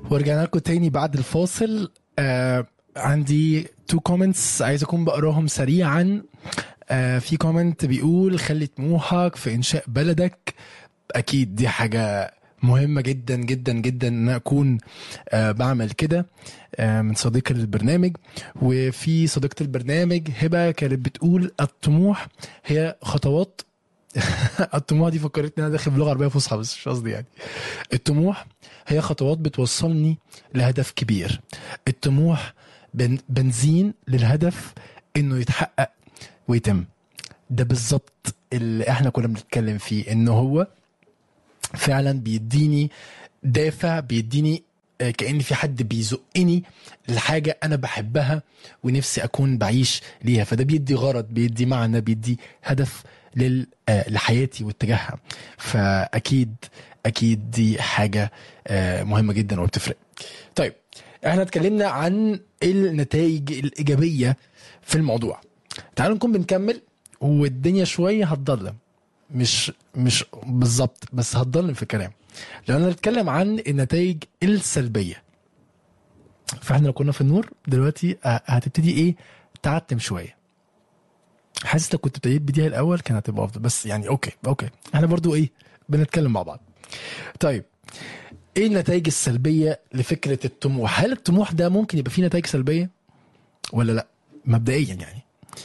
ورجعنا لكم تاني بعد الفاصل آه عندي تو كومنتس عايز اكون بقراهم سريعا آه في كومنت بيقول خلي طموحك في انشاء بلدك اكيد دي حاجه مهمة جدا جدا جدا ان أنا اكون آه بعمل كده آه من صديق البرنامج وفي صديقة البرنامج هبة كانت بتقول الطموح هي خطوات الطموح دي فكرتني ان انا داخل بلغه عربيه فصحى بس مش قصدي يعني الطموح هي خطوات بتوصلني لهدف كبير الطموح بن بنزين للهدف انه يتحقق ويتم ده بالظبط اللي احنا كنا بنتكلم فيه انه هو فعلا بيديني دافع بيديني آه، كأن في حد بيزقني لحاجة أنا بحبها ونفسي أكون بعيش ليها فده بيدي غرض بيدي معنى بيدي هدف لل... آه، لحياتي واتجاهها فأكيد أكيد دي حاجة آه، مهمة جدا وبتفرق طيب احنا اتكلمنا عن النتائج الإيجابية في الموضوع تعالوا نكون بنكمل والدنيا شوية هتضلم مش مش بالظبط بس هتضلم في الكلام لو نتكلم عن النتائج السلبيه فاحنا لو كنا في النور دلوقتي ه- هتبتدي ايه تعتم شويه حاسس لو كنت ابتديت بديها الاول كان هتبقى افضل بس يعني اوكي اوكي احنا برضو ايه بنتكلم مع بعض طيب ايه النتائج السلبيه لفكره الطموح هل الطموح ده ممكن يبقى فيه نتائج سلبيه ولا لا مبدئيا يعني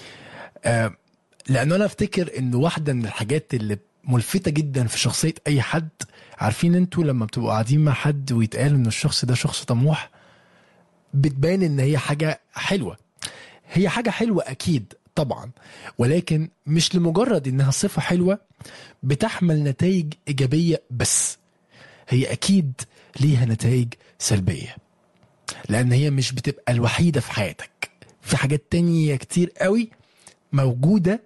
آه لان انا افتكر ان واحده من الحاجات اللي ملفتة جدا في شخصية أي حد عارفين انتوا لما بتبقوا قاعدين مع حد ويتقال ان الشخص ده شخص طموح بتبان ان هي حاجة حلوة هي حاجة حلوة أكيد طبعا ولكن مش لمجرد انها صفة حلوة بتحمل نتائج إيجابية بس هي أكيد ليها نتائج سلبية لأن هي مش بتبقى الوحيدة في حياتك في حاجات تانية كتير قوي موجودة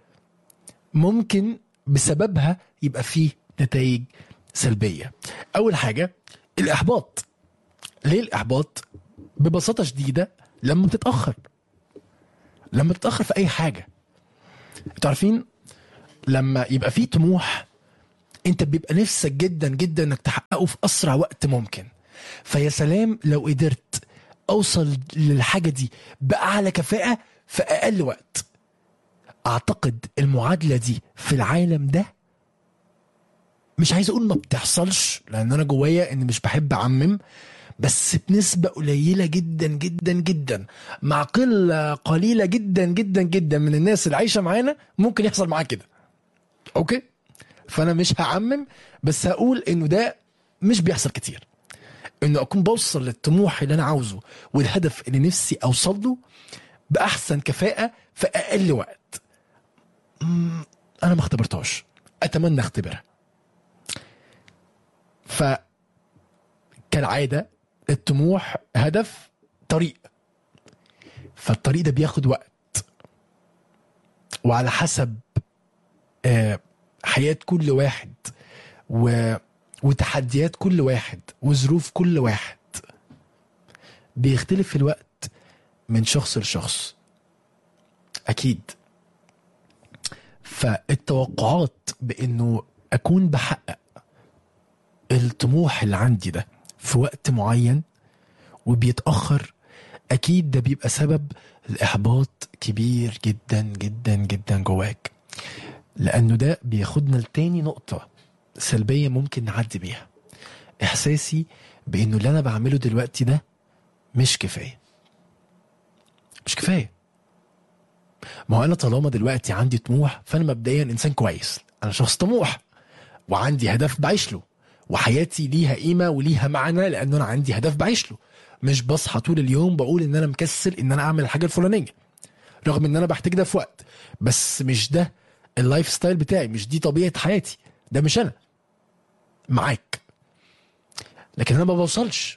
ممكن بسببها يبقى فيه نتائج سلبية أول حاجة الإحباط ليه الإحباط؟ ببساطة شديدة لما بتتأخر لما بتتأخر في أي حاجة انتوا عارفين لما يبقى فيه طموح انت بيبقى نفسك جدا جدا انك تحققه في اسرع وقت ممكن فيا سلام لو قدرت اوصل للحاجه دي باعلى كفاءه في اقل وقت اعتقد المعادله دي في العالم ده مش عايز اقول ما بتحصلش لان انا جوايا ان مش بحب اعمم بس بنسبة قليلة جدا جدا جدا مع قلة قليلة جدا جدا جدا من الناس اللي عايشة معانا ممكن يحصل معاك كده اوكي فانا مش هعمم بس هقول انه ده مش بيحصل كتير انه اكون بوصل للطموح اللي انا عاوزه والهدف اللي نفسي اوصل له باحسن كفاءة في اقل وقت مم، انا ما اختبرتهاش اتمنى اختبرها ف كالعاده الطموح هدف طريق فالطريق ده بياخد وقت وعلى حسب آه، حياة كل واحد و... وتحديات كل واحد وظروف كل واحد بيختلف الوقت من شخص لشخص أكيد فالتوقعات بانه اكون بحقق الطموح اللي عندي ده في وقت معين وبيتاخر اكيد ده بيبقى سبب الاحباط كبير جدا جدا جدا جواك لانه ده بياخدنا لتاني نقطه سلبيه ممكن نعدي بيها احساسي بانه اللي انا بعمله دلوقتي ده مش كفايه مش كفايه ما هو انا طالما دلوقتي عندي طموح فانا مبدئيا انسان كويس انا شخص طموح وعندي هدف بعيش له وحياتي ليها قيمه وليها معنى لانه انا عندي هدف بعيش له مش بصحى طول اليوم بقول ان انا مكسل ان انا اعمل الحاجه الفلانيه رغم ان انا بحتاج ده في وقت بس مش ده اللايف ستايل بتاعي مش دي طبيعه حياتي ده مش انا معاك لكن انا ما بوصلش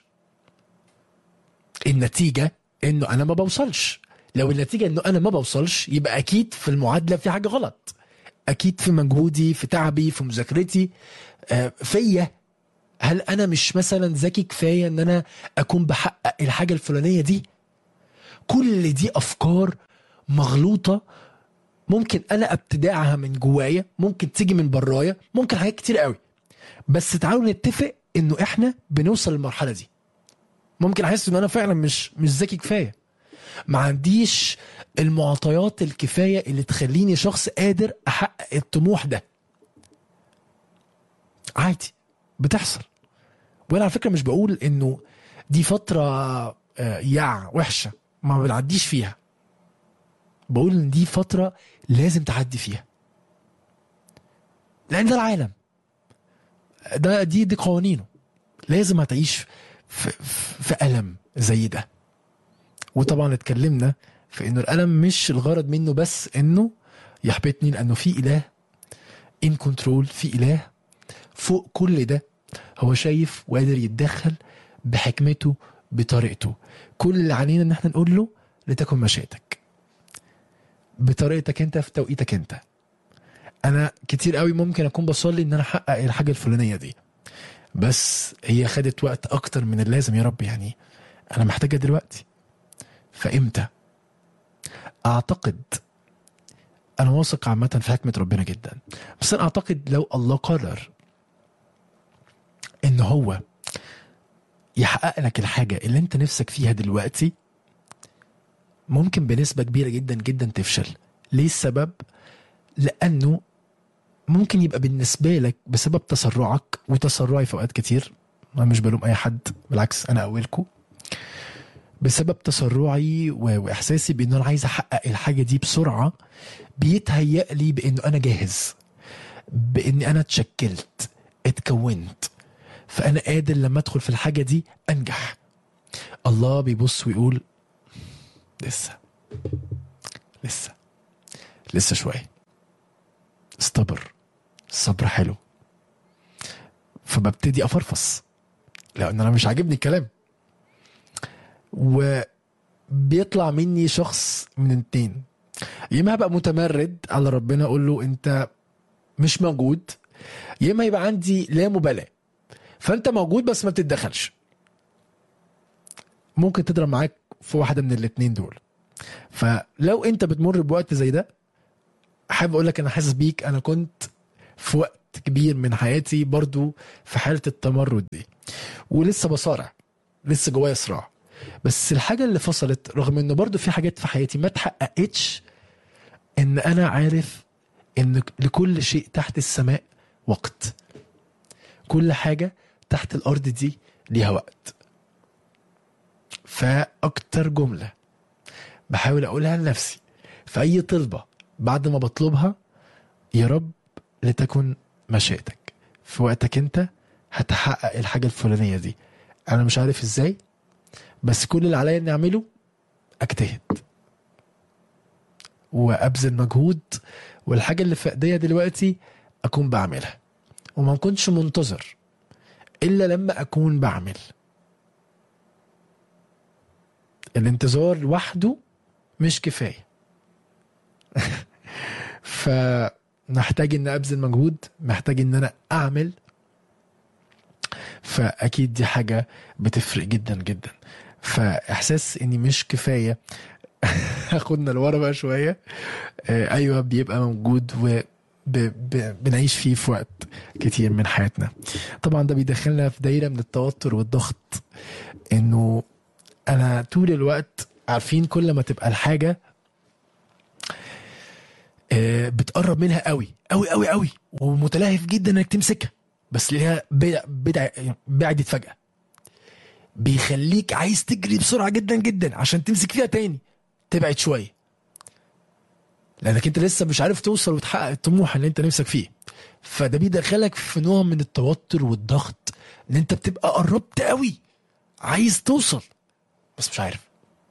النتيجه انه انا ما بوصلش لو النتيجه انه انا ما بوصلش يبقى اكيد في المعادله في حاجه غلط اكيد في مجهودي في تعبي في مذاكرتي آه، فيا هل انا مش مثلا ذكي كفايه ان انا اكون بحقق الحاجه الفلانيه دي كل دي افكار مغلوطه ممكن انا ابتداعها من جوايا ممكن تيجي من برايا ممكن حاجات كتير قوي بس تعالوا نتفق انه احنا بنوصل للمرحله دي ممكن احس ان انا فعلا مش مش ذكي كفايه ما عنديش المعطيات الكفايه اللي تخليني شخص قادر احقق الطموح ده عادي بتحصل وانا على فكره مش بقول انه دي فتره آه، يع وحشه ما بنعديش فيها بقول ان دي فتره لازم تعدي فيها لان ده العالم ده دي دي قوانينه لازم هتعيش في, في, في الم زي ده وطبعا اتكلمنا في انه الالم مش الغرض منه بس انه يحبطني لانه في اله ان كنترول في اله فوق كل ده هو شايف وقادر يتدخل بحكمته بطريقته كل اللي علينا ان احنا نقول له لتكن مشيئتك بطريقتك انت في توقيتك انت انا كتير قوي ممكن اكون بصلي ان انا احقق الحاجه الفلانيه دي بس هي خدت وقت اكتر من اللازم يا رب يعني انا محتاجها دلوقتي فامتى اعتقد انا واثق عامه في حكمه ربنا جدا بس انا اعتقد لو الله قرر ان هو يحقق لك الحاجه اللي انت نفسك فيها دلوقتي ممكن بنسبه كبيره جدا جدا تفشل ليه السبب لانه ممكن يبقى بالنسبه لك بسبب تسرعك وتسرعي في اوقات كتير ما مش بلوم اي حد بالعكس انا اولكم بسبب تسرعي و- واحساسي بان انا عايز احقق الحاجه دي بسرعه بيتهيأ لي بانه انا جاهز باني انا اتشكلت اتكونت فانا قادر لما ادخل في الحاجه دي انجح الله بيبص ويقول لسه لسه لسه شويه استبر الصبر حلو فببتدي افرفص لان انا مش عاجبني الكلام وبيطلع مني شخص من اتنين يا اما هبقى متمرد على ربنا اقول له انت مش موجود يا اما يبقى عندي لا مبالاه فانت موجود بس ما بتتدخلش ممكن تضرب معاك في واحده من الاتنين دول فلو انت بتمر بوقت زي ده حابب اقول لك انا حاسس بيك انا كنت في وقت كبير من حياتي برضو في حاله التمرد دي ولسه بصارع لسه جوايا صراع بس الحاجه اللي فصلت رغم انه برضو في حاجات في حياتي ما اتحققتش ان انا عارف ان لكل شيء تحت السماء وقت كل حاجه تحت الارض دي ليها وقت فاكتر جمله بحاول اقولها لنفسي في اي طلبه بعد ما بطلبها يا رب لتكن مشيئتك في وقتك انت هتحقق الحاجه الفلانيه دي انا مش عارف ازاي بس كل اللي عليا اني اعمله اجتهد وابذل مجهود والحاجه اللي في ايديا دلوقتي اكون بعملها وما اكونش منتظر الا لما اكون بعمل الانتظار لوحده مش كفايه فمحتاج ان ابذل مجهود محتاج ان انا اعمل فاكيد دي حاجه بتفرق جدا جدا فاحساس اني مش كفايه هاخدنا لورا بقى شويه آه، ايوه بيبقى موجود و ب... ب... بنعيش فيه في وقت كتير من حياتنا طبعا ده بيدخلنا في دايره من التوتر والضغط انه انا طول الوقت عارفين كل ما تبقى الحاجه آه، بتقرب منها قوي قوي قوي قوي ومتلهف جدا انك تمسكها بس ليها بدع بدع بعدت فجاه بيخليك عايز تجري بسرعه جدا جدا عشان تمسك فيها تاني تبعد شويه لانك انت لسه مش عارف توصل وتحقق الطموح اللي انت نفسك فيه فده بيدخلك في نوع من التوتر والضغط ان انت بتبقى قربت قوي عايز توصل بس مش عارف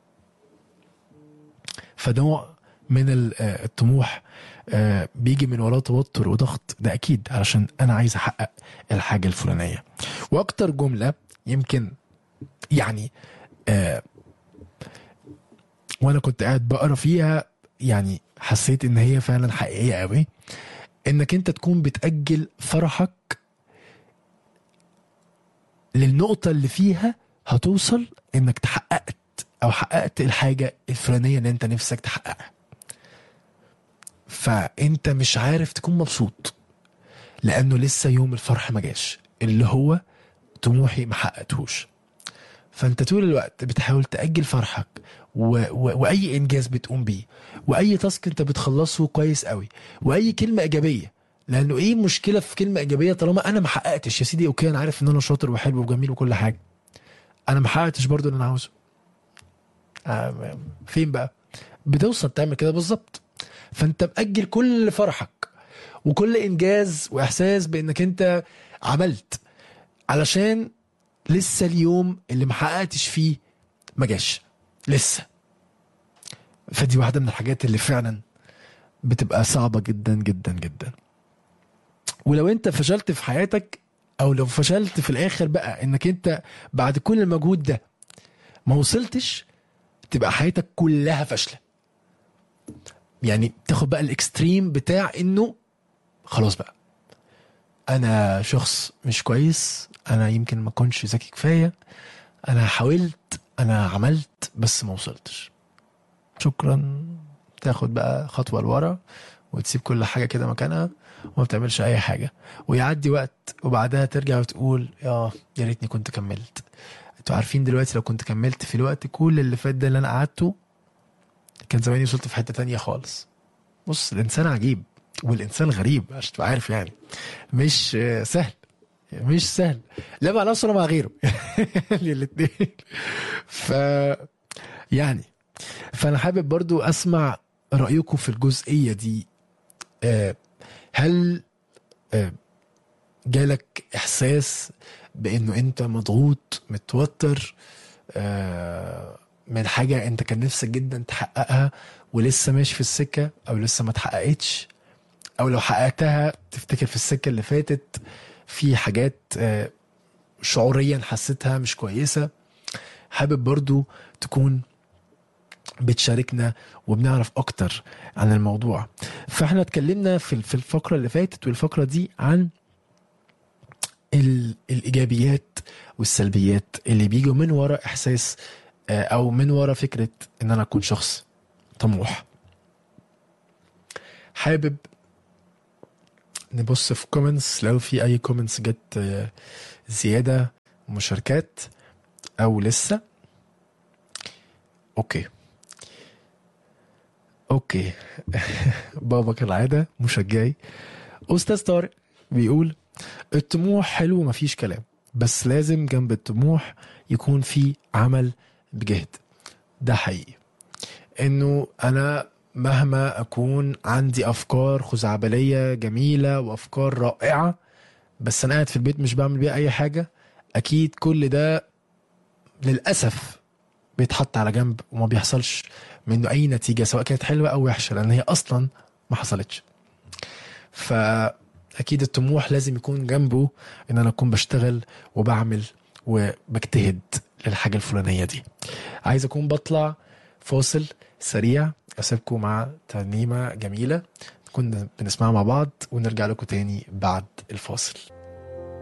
فنوع من ال- آه، الطموح آه، بيجي من وراه توتر وضغط ده اكيد علشان انا عايز احقق الحاجه الفلانيه واكتر جمله يمكن يعني آه وانا كنت قاعد بقرا فيها يعني حسيت ان هي فعلا حقيقيه قوي انك انت تكون بتاجل فرحك للنقطه اللي فيها هتوصل انك تحققت او حققت الحاجه الفلانيه اللي انت نفسك تحققها فانت مش عارف تكون مبسوط لانه لسه يوم الفرح ما جاش اللي هو طموحي ما حققتهوش فانت طول الوقت بتحاول تاجل فرحك و... و... واي انجاز بتقوم بيه واي تاسك انت بتخلصه كويس قوي واي كلمه ايجابيه لانه ايه المشكله في كلمه ايجابيه طالما انا ما حققتش يا سيدي اوكي انا عارف ان انا شاطر وحلو وجميل وكل حاجه انا ما حققتش برضو اللي انا عاوزه آه، فين بقى بتوصل تعمل كده بالظبط فانت مأجل كل فرحك وكل انجاز واحساس بانك انت عملت علشان لسه اليوم اللي ما حققتش فيه ما جاش لسه فدي واحده من الحاجات اللي فعلا بتبقى صعبه جدا جدا جدا ولو انت فشلت في حياتك او لو فشلت في الاخر بقى انك انت بعد كل المجهود ده ما وصلتش تبقى حياتك كلها فاشله يعني تاخد بقى الاكستريم بتاع انه خلاص بقى انا شخص مش كويس انا يمكن ما كنتش ذكي كفايه انا حاولت انا عملت بس ما وصلتش شكرا تاخد بقى خطوه لورا وتسيب كل حاجه كده مكانها وما بتعملش اي حاجه ويعدي وقت وبعدها ترجع وتقول يا يا ريتني كنت كملت انتوا عارفين دلوقتي لو كنت كملت في الوقت كل اللي فات ده اللي انا قعدته كان زماني وصلت في حته تانية خالص بص الانسان عجيب والانسان غريب عشان تبقى عارف يعني مش آه، سهل مش سهل لا مع نفسه ولا مع غيره الاثنين ف يعني فانا حابب برضو اسمع رايكم في الجزئيه دي آه، هل آه، جالك احساس بانه انت مضغوط متوتر آه، من حاجه انت كان نفسك جدا تحققها ولسه ماشي في السكه او لسه ما اتحققتش او لو حققتها تفتكر في السكه اللي فاتت في حاجات آه، شعوريا حسيتها مش كويسه حابب برضو تكون بتشاركنا وبنعرف اكتر عن الموضوع فاحنا اتكلمنا في في الفقره اللي فاتت والفقره دي عن ال- الايجابيات والسلبيات اللي بيجوا من ورا احساس آه، او من ورا فكره ان انا اكون شخص طموح حابب نبص في كومنتس لو في اي كومنتس جت آه، زياده مشاركات او لسه اوكي اوكي بابا كالعاده مشجعي استاذ طارق بيقول الطموح حلو مفيش كلام بس لازم جنب الطموح يكون في عمل بجهد ده حقيقي انه انا مهما اكون عندي افكار خزعبليه جميله وافكار رائعه بس انا قاعد في البيت مش بعمل بيها اي حاجه اكيد كل ده للاسف بيتحط على جنب وما بيحصلش منه اي نتيجه سواء كانت حلوه او وحشه لان هي اصلا ما حصلتش فاكيد الطموح لازم يكون جنبه ان انا اكون بشتغل وبعمل وبجتهد للحاجه الفلانيه دي عايز اكون بطلع فاصل سريع اسيبكم مع ترنيمه جميله كنا بنسمعها مع بعض ونرجع لكم تاني بعد الفاصل